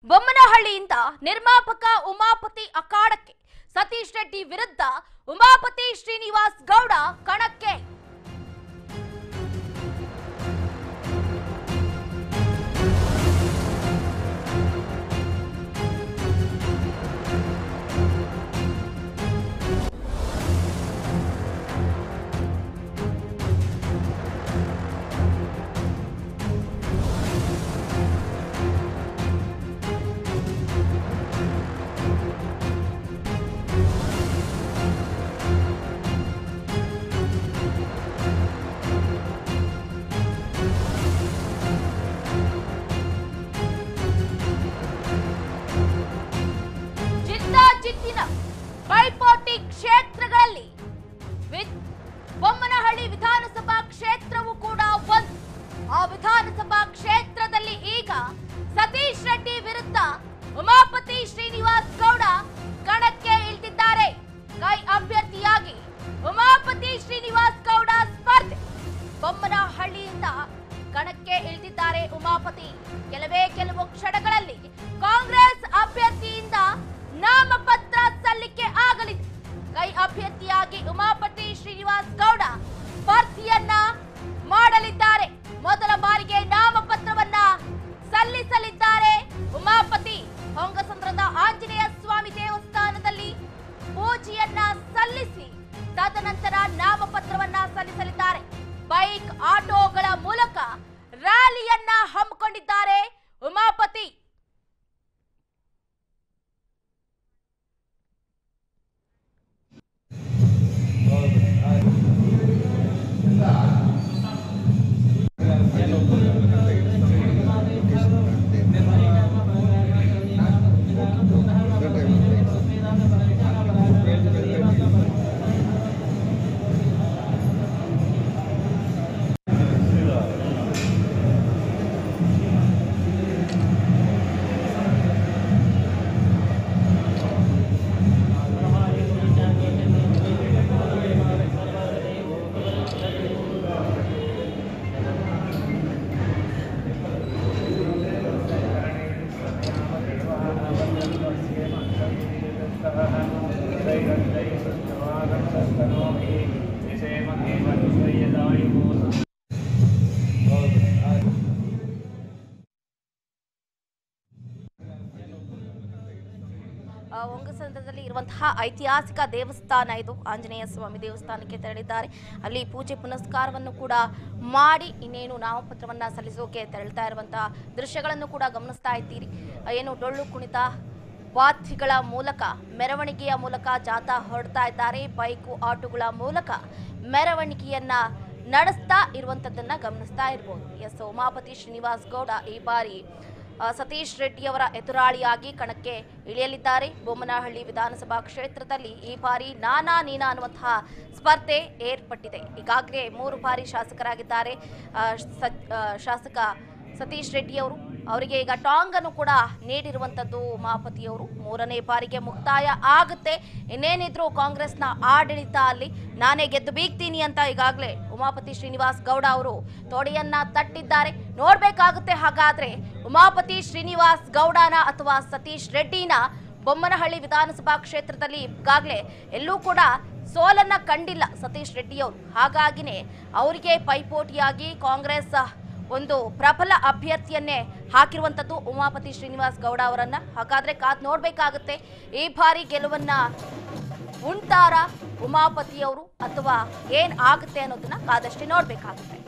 ಬೊಮ್ಮನಹಳ್ಳಿಯಿಂದ ನಿರ್ಮಾಪಕ ಉಮಾಪತಿ ಅಖಾಡಕ್ಕೆ ಸತೀಶ್ ರೆಡ್ಡಿ ವಿರುದ್ಧ ಉಮಾಪತಿ ಶ್ರೀನಿವಾಸ್ ಗೌಡ ಕಣಕ್ಕೆ ಜಿದ್ದಾಜಿದ್ದಿನ ಪೈಪೋಟಿ ಕ್ಷೇತ್ರಗಳಲ್ಲಿ ವಿ- ಬೊಮ್ಮನಹಳ್ಳಿ ವಿಧಾನಸಭಾ ಕ್ಷೇತ್ರವು ಕೂಡ ಒಂದು ಆ ವಿಧಾನಸಭಾ ಕ್ಷೇತ್ರದಲ್ಲಿ ಈಗ ಸತೀಶ್ ರೆಡ್ಡಿ ವಿರುದ್ಧ ಉಮಾಪತಿ ಶ್ರೀನಿವಾಸ್ ಗೌಡ ಕಣಕ್ಕೆ ಇಳಿದಿದ್ದಾರೆ ಕೈ ಅಭ್ಯರ್ಥಿಯಾಗಿ ಉಮಾಪತಿ ಶ್ರೀನಿವಾಸ್ ಗೌಡ ಸ್ಪರ್ಧೆ ಬೊಮ್ಮನಹಳ್ಳಿಯಿಂದ ಕಣಕ್ಕೆ ಇಳಿದಿದ್ದಾರೆ ಉಮಾಪತಿ ಕೆಲವೇ ಕೆಲವು ಕ್ಷಣಗಳಲ್ಲಿ ಕಾಂಗ್ರೆಸ್ ಅಭ್ಯರ್ಥಿಯಿಂದ ನಾಮಪತ್ರ ಸಲ್ಲಿಕೆ ಆಗಲಿದೆ ಕೈ ಅಭ್ಯರ್ಥಿಯಾಗಿ ಉಮಾಪತಿ ಶ್ರೀನಿವಾಸ್ ಗೌಡ ಸ್ಪರ್ಧೆಯನ್ನ ಮಾಡಲಿದ್ದಾರೆ ಮೊದಲ ಬಾರಿಗೆ ನಾಮಪತ್ರವನ್ನ ಸಲ್ಲಿಸಲಿದ್ದಾರೆ ಉಮಾಪತಿ ಹೊಂಗಸಂದ್ರದ ಆಂಜನೇಯ ಸ್ವಾಮಿ ದೇವಸ್ಥಾನದಲ್ಲಿ ಪೂಜೆಯನ್ನ ಸಲ್ಲಿಸಿ ತದನಂತರ ನಾಮಪತ್ರವನ್ನ ಸಲ್ಲಿಸಲಿದ್ದಾರೆ ಬೈಕ್ ಆಟೋಗಳ ಮೂಲಕ ರ್ಯಾಲಿಯನ್ನ ಹಮ್ಮಿಕೊಂಡಿದ್ದಾರೆ ಉಮಾಪತಿ ಆ, ಒಂಗಸಂದ್ರದಲ್ಲಿ ಇರುವಂತಹ ಐತಿಹಾಸಿಕ ದೇವಸ್ಥಾನ ಇದು ಆಂಜನೇಯ ಸ್ವಾಮಿ ದೇವಸ್ಥಾನಕ್ಕೆ ತೆರಳಿದ್ದಾರೆ ಅಲ್ಲಿ ಪೂಜೆ ಪುನಸ್ಕಾರವನ್ನು ಕೂಡ ಮಾಡಿ ಇನ್ನೇನು ನಾಮಪತ್ರವನ್ನ ಸಲ್ಲಿಸೋಕೆ ತೆರಳ್ತಾ ಇರುವಂತಹ ದೃಶ್ಯಗಳನ್ನು ಕೂಡ ಗಮನಿಸ್ತಾ ಇದ್ದೀರಿ ಆ, ಏನು ಡೊಳ್ಳು ಕುಣಿತ ವಾದ್ಯಗಳ ಮೂಲಕ ಮೆರವಣಿಗೆಯ ಮೂಲಕ ಜಾಥಾ ಹೊರಡ್ತಾ ಇದ್ದಾರೆ ಬೈಕು ಆಟೋಗಳ ಮೂಲಕ ಮೆರವಣಿಗೆಯನ್ನ ನಡೆಸ್ತಾ ಇರುವಂತದ್ದನ್ನ ಗಮನಿಸ್ತಾ ಇರ್ಬೋದು ಎಸ್ ಉಮಾಪತಿ ಶ್ರೀನಿವಾಸ್ ಗೌಡ ಈ ಬಾರಿ ಆ, ಸತೀಶ್ ರೆಡ್ಡಿ ಅವರ ಎದುರಾಳಿಯಾಗಿ ಕಣಕ್ಕೆ ಇಳಿಯಲಿದ್ದಾರೆ ಬೊಮ್ಮನಹಳ್ಳಿ ವಿಧಾನಸಭಾ ಕ್ಷೇತ್ರದಲ್ಲಿ ಈ ಬಾರಿ ನಾನಾ ನೀನಾ ಅನ್ನುವಂತಹ ಸ್ಪರ್ಧೆ ಏರ್ಪಟ್ಟಿದೆ ಈಗಾಗಲೇ ಮೂರು ಬಾರಿ ಶಾಸಕರಾಗಿದ್ದಾರೆ ಆ, ಸ- ಆ, ಶಾಸಕ ಸತೀಶ್ ರೆಡ್ಡಿ ಅವರು ಅವರಿಗೆ ಈಗ ಟಾಂಗ್ ಅನ್ನು ಕೂಡ ನೀಡಿರುವಂತದ್ದು ಉಮಾಪತಿಯವರು ಮೂರನೇ ಬಾರಿಗೆ ಮುಕ್ತಾಯ ಆಗುತ್ತೆ ಇನ್ನೇನಿದ್ರು ಕಾಂಗ್ರೆಸ್ನ ಆಡಳಿತ ಅಲ್ಲಿ ನಾನೇ ಗೆದ್ದು ಬೀಗ್ತೀನಿ ಅಂತ ಈಗಾಗಲೇ ಉಮಾಪತಿ ಶ್ರೀನಿವಾಸ್ ಗೌಡ ಅವರು ತೊಡೆಯನ್ನ ತಟ್ಟಿದ್ದಾರೆ ನೋಡ್ಬೇಕಾಗುತ್ತೆ ಹಾಗಾದ್ರೆ ಉಮಾಪತಿ ಶ್ರೀನಿವಾಸ್ ಗೌಡನ ಅಥವಾ ಸತೀಶ್ ರೆಡ್ಡಿನ ಬೊಮ್ಮನಹಳ್ಳಿ ವಿಧಾನಸಭಾ ಕ್ಷೇತ್ರದಲ್ಲಿ ಈಗಾಗಲೇ ಎಲ್ಲೂ ಕೂಡ ಸೋಲನ್ನ ಕಂಡಿಲ್ಲ ಸತೀಶ್ ರೆಡ್ಡಿ ಅವರು ಹಾಗಾಗಿನೇ ಅವರಿಗೆ ಪೈಪೋಟಿಯಾಗಿ ಕಾಂಗ್ರೆಸ್ ಒಂದು ಪ್ರಬಲ ಅಭ್ಯರ್ಥಿಯನ್ನೇ ಹಾಕಿರುವಂತದ್ದು ಉಮಾಪತಿ ಶ್ರೀನಿವಾಸ್ ಗೌಡ ಅವರನ್ನ ಹಾಗಾದ್ರೆ ಕಾದ್ ನೋಡ್ಬೇಕಾಗುತ್ತೆ ಈ ಬಾರಿ ಗೆಲುವನ್ನ ಉಂಟಾರ ಉಮಾಪತಿಯವರು ಅಥವಾ ಏನ್ ಆಗುತ್ತೆ ಅನ್ನೋದನ್ನ ಕಾದಷ್ಟೇ ನೋಡ್ಬೇಕಾಗುತ್ತೆ